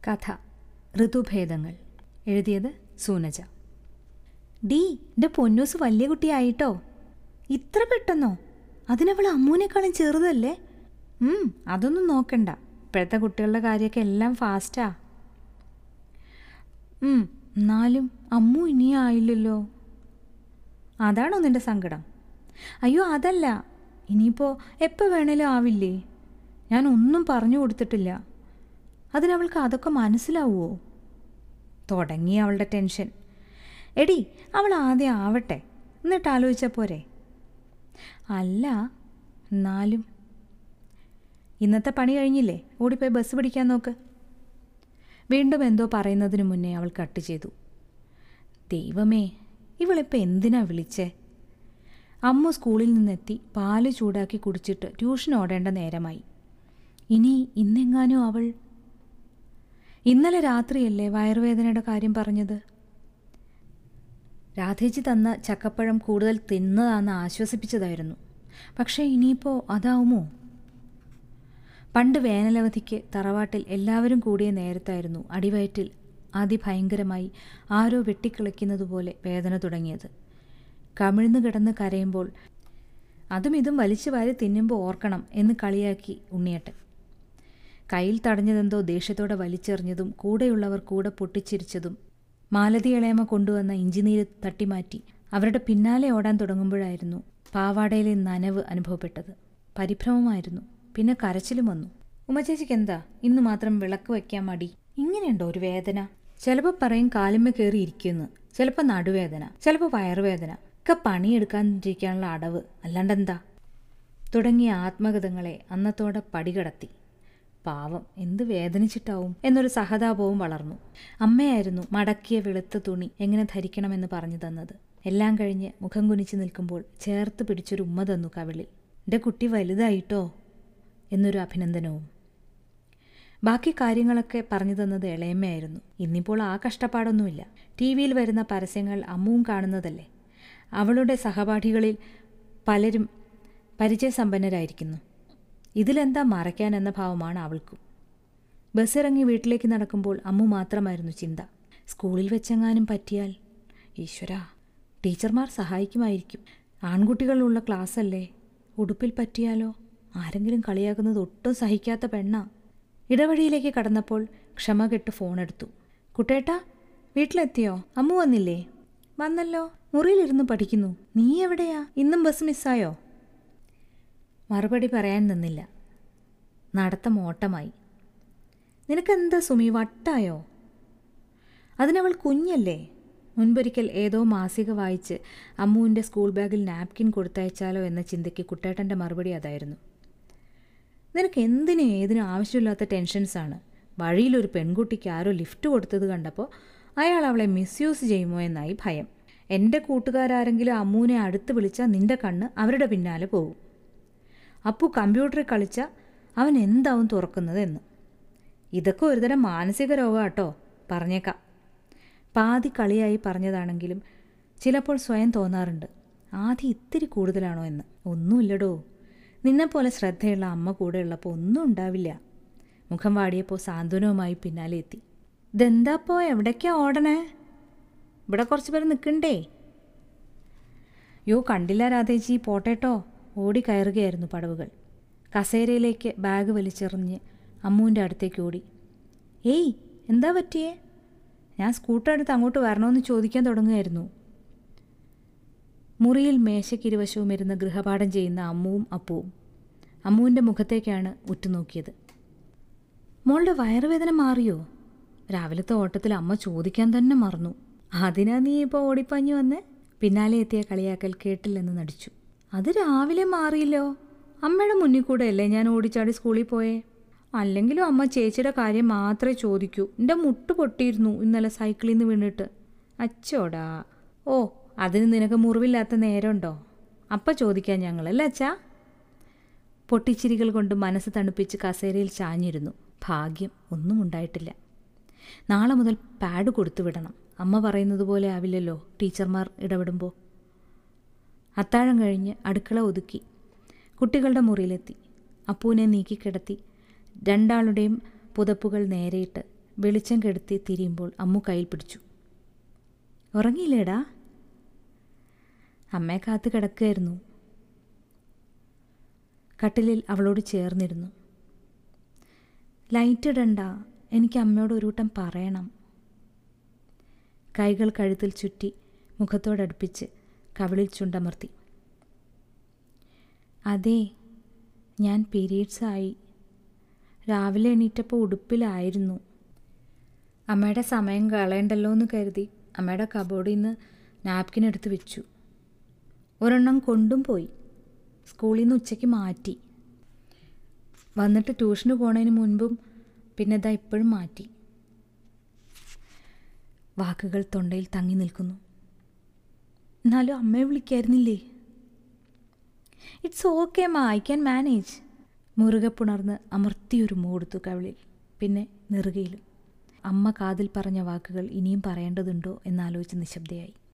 കഥ ഋതുഭേദങ്ങൾ എഴുതിയത് സൂനജ ഡീ എൻ്റെ പൊന്നൂസ് വലിയ കുട്ടിയായിട്ടോ ഇത്ര പെട്ടെന്നോ അതിനവൾ അമ്മൂനേക്കാളും ചെറുതല്ലേ ഉം, അതൊന്നും നോക്കണ്ട ഇപ്പോഴത്തെ കുട്ടികളുടെ കാര്യമൊക്കെ എല്ലാം ഫാസ്റ്റാ ഉം, എന്നാലും അമ്മു ഇനിയും ആയില്ലല്ലോ അതാണോ നിന്റെ സങ്കടം അയ്യോ അതല്ല ഇനിയിപ്പോൾ എപ്പോൾ വേണേലും ആവില്ലേ ഞാൻ ഒന്നും പറഞ്ഞു കൊടുത്തിട്ടില്ല അതിനവൾക്ക് അതൊക്കെ മനസ്സിലാവുമോ തുടങ്ങി അവളുടെ ടെൻഷൻ എടി അവൾ ആദ്യം ആവട്ടെ എന്നിട്ട് ആലോചിച്ചാൽ പോരെ അല്ല എന്നാലും ഇന്നത്തെ പണി കഴിഞ്ഞില്ലേ ഓടിപ്പോയി ബസ് പിടിക്കാൻ നോക്ക് വീണ്ടും എന്തോ പറയുന്നതിന് മുന്നേ അവൾ കട്ട് ചെയ്തു ദൈവമേ ഇവളിപ്പോൾ എന്തിനാ വിളിച്ചേ അമ്മ സ്കൂളിൽ നിന്നെത്തി പാല് ചൂടാക്കി കുടിച്ചിട്ട് ട്യൂഷൻ ഓടേണ്ട നേരമായി ഇനി ഇന്നെങ്ങാനും അവൾ ഇന്നലെ രാത്രിയല്ലേ വയറുവേദനയുടെ കാര്യം പറഞ്ഞത് രാധേജി തന്ന ചക്കപ്പഴം കൂടുതൽ തിന്നതാന്ന് ആശ്വസിപ്പിച്ചതായിരുന്നു പക്ഷേ ഇനിയിപ്പോൾ അതാവുമോ പണ്ട് വേനലവധിക്ക് തറവാട്ടിൽ എല്ലാവരും കൂടിയ നേരത്തായിരുന്നു അടിവയറ്റിൽ അതിഭയങ്കരമായി ആരോ വെട്ടിക്കിളയ്ക്കുന്നതുപോലെ വേദന തുടങ്ങിയത് കമിഴ്ന്നു കിടന്ന് കരയുമ്പോൾ അതും ഇതും വലിച്ചു വാരി തിന്നുമ്പോൾ ഓർക്കണം എന്ന് കളിയാക്കി ഉണ്ണിയേട്ടൻ കയ്യിൽ തടഞ്ഞതെന്തോ ദേഷ്യത്തോടെ വലിച്ചെറിഞ്ഞതും കൂടെയുള്ളവർ കൂടെ പൊട്ടിച്ചിരിച്ചതും മാലതി ഇളയമ കൊണ്ടുവന്ന ഇഞ്ചിനീര് തട്ടിമാറ്റി അവരുടെ പിന്നാലെ ഓടാൻ തുടങ്ങുമ്പോഴായിരുന്നു പാവാടയിലെ നനവ് അനുഭവപ്പെട്ടത് പരിഭ്രമമായിരുന്നു പിന്നെ കരച്ചിലും വന്നു ഉമ്മച്ചേച്ചിക്ക് എന്താ ഇന്ന് മാത്രം വിളക്ക് വയ്ക്കാൻ മടി ഇങ്ങനെയുണ്ടോ ഒരു വേദന ചിലപ്പോൾ പറയും കാലുമ്മ കയറി ഇരിക്കുന്നു ചിലപ്പോൾ നടുവേദന ചിലപ്പോൾ വയറുവേദന ഒക്കെ പണിയെടുക്കാതിരിക്കാനുള്ള അടവ് അല്ലാണ്ടെന്താ തുടങ്ങിയ ആത്മകഥങ്ങളെ അന്നത്തോടെ പടികടത്തി പാവം എന്ത് വേദനിച്ചിട്ടാവും എന്നൊരു സഹതാപവും വളർന്നു അമ്മയായിരുന്നു മടക്കിയ വെളുത്ത തുണി എങ്ങനെ ധരിക്കണമെന്ന് പറഞ്ഞു തന്നത് എല്ലാം കഴിഞ്ഞ് മുഖം കുനിച്ച് നിൽക്കുമ്പോൾ ചേർത്ത് പിടിച്ചൊരു ഉമ്മ തന്നു കവിളിൽ എൻ്റെ കുട്ടി വലുതായിട്ടോ എന്നൊരു അഭിനന്ദനവും ബാക്കി കാര്യങ്ങളൊക്കെ പറഞ്ഞു തന്നത് ഇളയമ്മയായിരുന്നു ഇന്നിപ്പോൾ ആ കഷ്ടപ്പാടൊന്നുമില്ല ടി വിയിൽ വരുന്ന പരസ്യങ്ങൾ അമ്മുവും കാണുന്നതല്ലേ അവളുടെ സഹപാഠികളിൽ പലരും പരിചയസമ്പന്നരായിരിക്കുന്നു ഇതിലെന്താ മറയ്ക്കാൻ എന്ന ഭാവമാണ് അവൾക്കും ബസ്സിറങ്ങി വീട്ടിലേക്ക് നടക്കുമ്പോൾ അമ്മു മാത്രമായിരുന്നു ചിന്ത സ്കൂളിൽ വെച്ചെങ്ങാനും പറ്റിയാൽ ഈശ്വര ടീച്ചർമാർ സഹായിക്കുമായിരിക്കും ആൺകുട്ടികളുള്ള ക്ലാസ്സല്ലേ ഉടുപ്പിൽ പറ്റിയാലോ ആരെങ്കിലും കളിയാക്കുന്നത് ഒട്ടും സഹിക്കാത്ത പെണ്ണാ ഇടവഴിയിലേക്ക് കടന്നപ്പോൾ ക്ഷമ കെട്ട് ഫോണെടുത്തു കുട്ടേട്ടാ വീട്ടിലെത്തിയോ അമ്മു വന്നില്ലേ വന്നല്ലോ മുറിയിലിരുന്ന് പഠിക്കുന്നു നീ എവിടെയാ ഇന്നും ബസ് മിസ്സായോ മറുപടി പറയാൻ നിന്നില്ല നടത്തം ഓട്ടമായി നിനക്കെന്താ സുമി വട്ടായോ അതിനവൾ കുഞ്ഞല്ലേ മുൻപൊരിക്കൽ ഏതോ മാസിക വായിച്ച് അമ്മുവിൻ്റെ സ്കൂൾ ബാഗിൽ നാപ്കിൻ കൊടുത്തയച്ചാലോ എന്ന ചിന്തയ്ക്ക് കുട്ടേട്ടൻ്റെ മറുപടി അതായിരുന്നു നിനക്ക് എന്തിനും ഏതിനും ആവശ്യമില്ലാത്ത ടെൻഷൻസാണ് വഴിയിലൊരു പെൺകുട്ടിക്ക് ആരോ ലിഫ്റ്റ് കൊടുത്തത് കണ്ടപ്പോൾ അയാൾ അവളെ മിസ്യൂസ് ചെയ്യുമോ എന്നായി ഭയം എൻ്റെ കൂട്ടുകാരാരെങ്കിലും അമ്മൂനെ അടുത്ത് വിളിച്ചാൽ നിന്റെ കണ്ണ് അവരുടെ പിന്നാലെ പോകും അപ്പു കമ്പ്യൂട്ടറിൽ കളിച്ച അവൻ എന്താവും തുറക്കുന്നത് എന്ന് ഇതൊക്കെ ഒരുതരം മാനസിക രോഗമാട്ടോ പറഞ്ഞേക്കാം പാതി കളിയായി പറഞ്ഞതാണെങ്കിലും ചിലപ്പോൾ സ്വയം തോന്നാറുണ്ട് ആദ്യം ഇത്തിരി കൂടുതലാണോ എന്ന് ഒന്നുമില്ലടോ നിന്നെപ്പോലെ ശ്രദ്ധയുള്ള അമ്മ കൂടെ ഉള്ളപ്പോൾ ഒന്നും ഉണ്ടാവില്ല മുഖം വാടിയപ്പോൾ സാന്ത്വനവുമായി പിന്നാലെ എത്തി ഇതെന്താപ്പോ എവിടേക്കാ ഓടണേ ഇവിടെ കുറച്ച് പേര് നിൽക്കണ്ടേ യോ കണ്ടില്ല രാധേജി പോട്ടേട്ടോ ഓടി കയറുകയായിരുന്നു പടവുകൾ കസേരയിലേക്ക് ബാഗ് വലിച്ചെറിഞ്ഞ് അമ്മുവിൻ്റെ അടുത്തേക്ക് ഓടി ഏയ് എന്താ പറ്റിയേ ഞാൻ സ്കൂട്ടർ എടുത്ത് അങ്ങോട്ട് വരണമെന്ന് ചോദിക്കാൻ തുടങ്ങുമായിരുന്നു മുറിയിൽ മേശയ്ക്കിരുവശവും ഇരുന്ന് ഗൃഹപാഠം ചെയ്യുന്ന അമ്മുവും അപ്പുവും അമ്മുവിൻ്റെ മുഖത്തേക്കാണ് ഉറ്റുനോക്കിയത് മോളുടെ വയറുവേദന മാറിയോ രാവിലത്തെ ഓട്ടത്തിൽ അമ്മ ചോദിക്കാൻ തന്നെ മറന്നു അതിനാ നീ ഇപ്പോൾ ഓടിപ്പാഞ്ഞു വന്ന് പിന്നാലെ എത്തിയ കളിയാക്കൽ കേട്ടില്ലെന്ന് നടിച്ചു അത് രാവിലെ മാറിയില്ലോ അമ്മയുടെ മുന്നിൽ കൂടെ അല്ലേ ഞാൻ ഓടിച്ചാടി സ്കൂളിൽ പോയേ അല്ലെങ്കിലും അമ്മ ചേച്ചിയുടെ കാര്യം മാത്രമേ ചോദിക്കൂ എൻ്റെ മുട്ട് പൊട്ടിയിരുന്നു ഇന്നലെ സൈക്കിളിൽ നിന്ന് വീണിട്ട് അച്ചോടാ ഓ അതിന് നിനക്ക് മുറിവില്ലാത്ത നേരമുണ്ടോ അപ്പ ചോദിക്കാൻ ഞങ്ങളല്ലേ അച്ഛാ പൊട്ടിച്ചിരികൾ കൊണ്ട് മനസ്സ് തണുപ്പിച്ച് കസേരയിൽ ചാഞ്ഞിരുന്നു ഭാഗ്യം ഒന്നും ഉണ്ടായിട്ടില്ല നാളെ മുതൽ പാഡ് കൊടുത്തു വിടണം അമ്മ പറയുന്നത് പോലെ ആവില്ലല്ലോ ടീച്ചർമാർ ഇടപെടുമ്പോൾ അത്താഴം കഴിഞ്ഞ് അടുക്കള ഒതുക്കി കുട്ടികളുടെ മുറിയിലെത്തി അപ്പൂനെ നീക്കിക്കിടത്തി രണ്ടാളുടെയും പുതപ്പുകൾ നേരെയിട്ട് വെളിച്ചം കെടുത്തി തിരിയുമ്പോൾ അമ്മു കയ്യിൽ പിടിച്ചു ഉറങ്ങിയില്ലേടാ അമ്മയെ കാത്ത് കിടക്കുകയായിരുന്നു കട്ടിലിൽ അവളോട് ചേർന്നിരുന്നു ലൈറ്റ് ഇടണ്ട എനിക്ക് അമ്മയോട് ഒരു വട്ടം പറയണം കൈകൾ കഴുത്തിൽ ചുറ്റി മുഖത്തോടടുപ്പിച്ച് കവിളിൽ ചുണ്ടമർത്തി അതെ ഞാൻ പീരീഡ്സ് ആയി രാവിലെ എണീറ്റപ്പോൾ ഉടുപ്പിലായിരുന്നു അമ്മയുടെ സമയം കളയണ്ടല്ലോ എന്ന് കരുതി അമ്മയുടെ കബോർഡിൽ നിന്ന് നാപ്കിൻ എടുത്ത് വെച്ചു ഒരെണ്ണം കൊണ്ടും പോയി സ്കൂളിൽ നിന്ന് ഉച്ചയ്ക്ക് മാറ്റി വന്നിട്ട് ട്യൂഷന് പോണതിന് മുൻപും പിന്നെ ഇതാ ഇപ്പോഴും മാറ്റി വാക്കുകൾ തൊണ്ടയിൽ തങ്ങി നിൽക്കുന്നു എന്നാലും അമ്മയെ വിളിക്കായിരുന്നില്ലേ it's okay ma I can manage മുറുകെ പുണർന്ന് അമർത്തിയൊരു മൂടുത്തു കവിളിൽ പിന്നെ നെറുകയിലും അമ്മ കാതിൽ പറഞ്ഞ വാക്കുകൾ ഇനിയും പറയേണ്ടതുണ്ടോ എന്നാലോചിച്ച് നിശബ്ദയായി